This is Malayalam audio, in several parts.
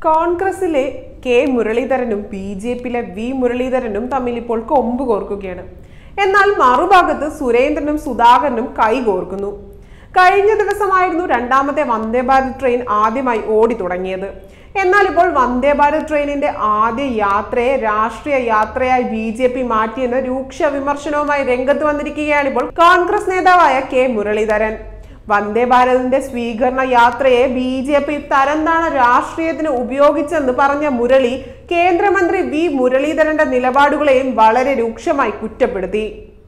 കോൺഗ്രസിലെ കെ മുരളീധരനും ബി ജെ പിയിലെ വി മുരളീധരനും തമ്മിൽ ഇപ്പോൾ കൊമ്പ് കോർക്കുകയാണ് എന്നാൽ മറുഭാഗത്ത് സുരേന്ദ്രനും സുധാകരനും കൈകോർക്കുന്നു കഴിഞ്ഞ ദിവസമായിരുന്നു രണ്ടാമത്തെ വന്ദേ ഭാരത് ട്രെയിൻ ആദ്യമായി ഓടി തുടങ്ങിയത് എന്നാൽ ഇപ്പോൾ വന്ദേ ഭാരത് ട്രെയിനിന്റെ ആദ്യ യാത്രയെ രാഷ്ട്രീയ യാത്രയായി ബി ജെ പി മാറ്റിയെന്ന് രൂക്ഷ വിമർശനവുമായി രംഗത്ത് വന്നിരിക്കുകയാണ് ഇപ്പോൾ കോൺഗ്രസ് നേതാവായ കെ മുരളീധരൻ വന്ദേ ഭാരതിന്റെ സ്വീകരണ യാത്രയെ ബി ജെ പി തരംതാണ രാഷ്ട്രീയത്തിന് ഉപയോഗിച്ചെന്ന് പറഞ്ഞ മുരളി കേന്ദ്രമന്ത്രി വി മുരളീധരന്റെ നിലപാടുകളെയും വളരെ രൂക്ഷമായി കുറ്റപ്പെടുത്തി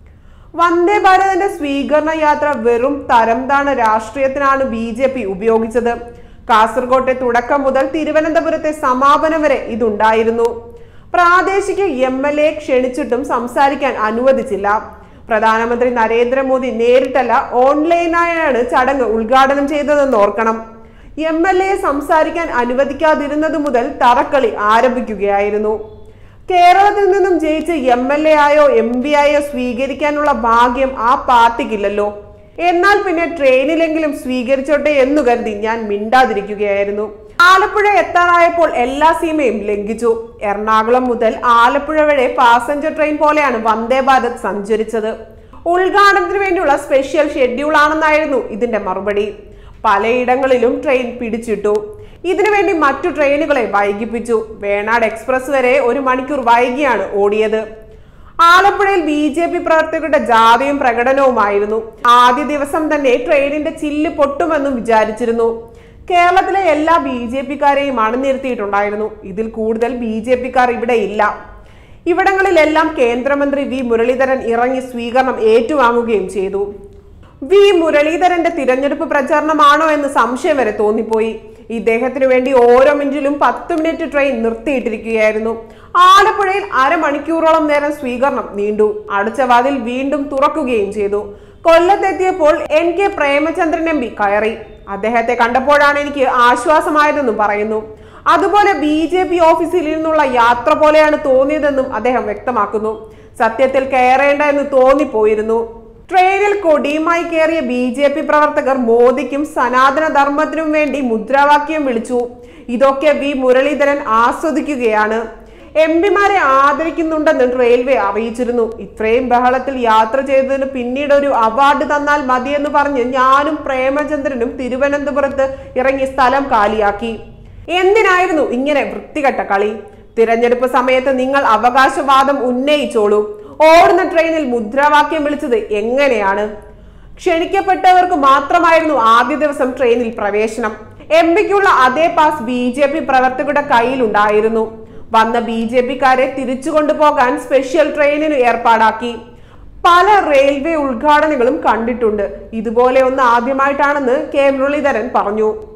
വന്ദേ ഭാരതിന്റെ സ്വീകരണ യാത്ര വെറും തരംതാണ രാഷ്ട്രീയത്തിനാണ് ബി ജെ പി ഉപയോഗിച്ചത് കാസർകോട്ടെ തുടക്കം മുതൽ തിരുവനന്തപുരത്തെ സമാപനം വരെ ഇതുണ്ടായിരുന്നു പ്രാദേശിക എം എൽ എ ക്ഷണിച്ചിട്ടും സംസാരിക്കാൻ അനുവദിച്ചില്ല പ്രധാനമന്ത്രി നരേന്ദ്രമോദി നേരിട്ടല്ല ഓൺലൈനായാണ് ചടങ്ങ് ഉദ്ഘാടനം ചെയ്തതെന്ന് ഓർക്കണം എം എൽ എ സംസാരിക്കാൻ അനുവദിക്കാതിരുന്നത് മുതൽ തറക്കളി ആരംഭിക്കുകയായിരുന്നു കേരളത്തിൽ നിന്നും ജയിച്ച് എം എൽ എ ആയോ എം പി ആയോ സ്വീകരിക്കാനുള്ള ഭാഗ്യം ആ പാർട്ടിക്കില്ലല്ലോ എന്നാൽ പിന്നെ ട്രെയിനിലെങ്കിലും സ്വീകരിച്ചോട്ടെ എന്നു കരുതി ഞാൻ മിണ്ടാതിരിക്കുകയായിരുന്നു ആലപ്പുഴ എത്താറായപ്പോൾ എല്ലാ സീമയും ലംഘിച്ചു എറണാകുളം മുതൽ ആലപ്പുഴ വരെ പാസഞ്ചർ ട്രെയിൻ പോലെയാണ് വന്ദേ ഭാരത് സഞ്ചരിച്ചത് ഉദ്ഘാടനത്തിന് വേണ്ടിയുള്ള സ്പെഷ്യൽ ഷെഡ്യൂൾ ആണെന്നായിരുന്നു ഇതിന്റെ മറുപടി പലയിടങ്ങളിലും ട്രെയിൻ പിടിച്ചിട്ടു ഇതിനുവേണ്ടി മറ്റു ട്രെയിനുകളെ വൈകിപ്പിച്ചു വേണാട് എക്സ്പ്രസ് വരെ ഒരു മണിക്കൂർ വൈകിയാണ് ഓടിയത് ആലപ്പുഴയിൽ ബി ജെ പി പ്രവർത്തകരുടെ ജാഥയും പ്രകടനവുമായിരുന്നു ആദ്യ ദിവസം തന്നെ ട്രെയിനിന്റെ ചില്ല് പൊട്ടുമെന്നും വിചാരിച്ചിരുന്നു കേരളത്തിലെ എല്ലാ ബി ജെ പിക്കാരെയും അണിനിരത്തിയിട്ടുണ്ടായിരുന്നു ഇതിൽ കൂടുതൽ ബി ജെ പിക്കാർ ഇവിടെ ഇല്ല ഇവിടങ്ങളിലെല്ലാം കേന്ദ്രമന്ത്രി വി മുരളീധരൻ ഇറങ്ങി സ്വീകരണം ഏറ്റുവാങ്ങുകയും ചെയ്തു വി മുരളീധരന്റെ തിരഞ്ഞെടുപ്പ് പ്രചാരണമാണോ എന്ന് സംശയം വരെ തോന്നിപ്പോയി ഇദ്ദേഹത്തിന് വേണ്ടി ഓരോ മിനിറ്റിലും പത്ത് മിനിറ്റ് ട്രെയിൻ നിർത്തിയിട്ടിരിക്കുകയായിരുന്നു ആലപ്പുഴയിൽ അരമണിക്കൂറോളം നേരം സ്വീകരണം നീണ്ടു അടച്ച വാതിൽ വീണ്ടും തുറക്കുകയും ചെയ്തു കൊല്ലത്തെത്തിയപ്പോൾ N K Premachandran M P കയറി അദ്ദേഹത്തെ കണ്ടപ്പോഴാണ് എനിക്ക് ആശ്വാസമായതെന്നും പറയുന്നു അതുപോലെ ബി ജെ പി ഓഫീസിൽ നിന്നുള്ള യാത്ര പോലെയാണ് തോന്നിയതെന്നും അദ്ദേഹം വ്യക്തമാക്കുന്നു സത്യത്തിൽ കയറേണ്ട എന്ന് തോന്നിപ്പോയിരുന്നു ട്രെയിനിൽ കൊടിയുമായി കയറിയ ബി ജെ പി പ്രവർത്തകർ മോദിക്കും സനാതന ധർമ്മത്തിനും വേണ്ടി മുദ്രാവാക്യം വിളിച്ചു ഇതൊക്കെ വി മുരളീധരൻ ആസ്വദിക്കുകയാണ് എം പിമാരെ ആദരിക്കുന്നുണ്ടെന്ന് റെയിൽവേ അറിയിച്ചിരുന്നു ഇത്രയും ബഹളത്തിൽ യാത്ര ചെയ്തതിന് പിന്നീട് ഒരു അവാർഡ് തന്നാൽ മതിയെന്ന് പറഞ്ഞ് ഞാനും പ്രേമചന്ദ്രനും തിരുവനന്തപുരത്ത് ഇറങ്ങി സ്ഥലം കാലിയാക്കി എന്തിനായിരുന്നു ഇങ്ങനെ വൃത്തികെട്ട കളി തിരഞ്ഞെടുപ്പ് സമയത്ത് നിങ്ങൾ അവകാശവാദം ഉന്നയിച്ചോളൂ ഓടുന്ന ട്രെയിനിൽ മുദ്രാവാക്യം വിളിച്ചത് എങ്ങനെയാണ് ക്ഷണിക്കപ്പെട്ടവർക്ക് മാത്രമായിരുന്നു ആദ്യ ദിവസം ട്രെയിനിൽ പ്രവേശനം എം പിക്കുള്ള അതേ പാസ് ബി ജെ പി പ്രവർത്തകരുടെ കയ്യിലുണ്ടായിരുന്നു വന്ന ബി ജെ പിക്കാരെ തിരിച്ചു കൊണ്ടുപോകാൻ സ്പെഷ്യൽ ട്രെയിനിന് ഏർപ്പാടാക്കി പല റെയിൽവേ ഉദ്ഘാടനങ്ങളും കണ്ടിട്ടുണ്ട് ഇതുപോലെ ഒന്ന് ആദ്യമായിട്ടാണെന്ന് കെ മുരളീധരൻ പറഞ്ഞു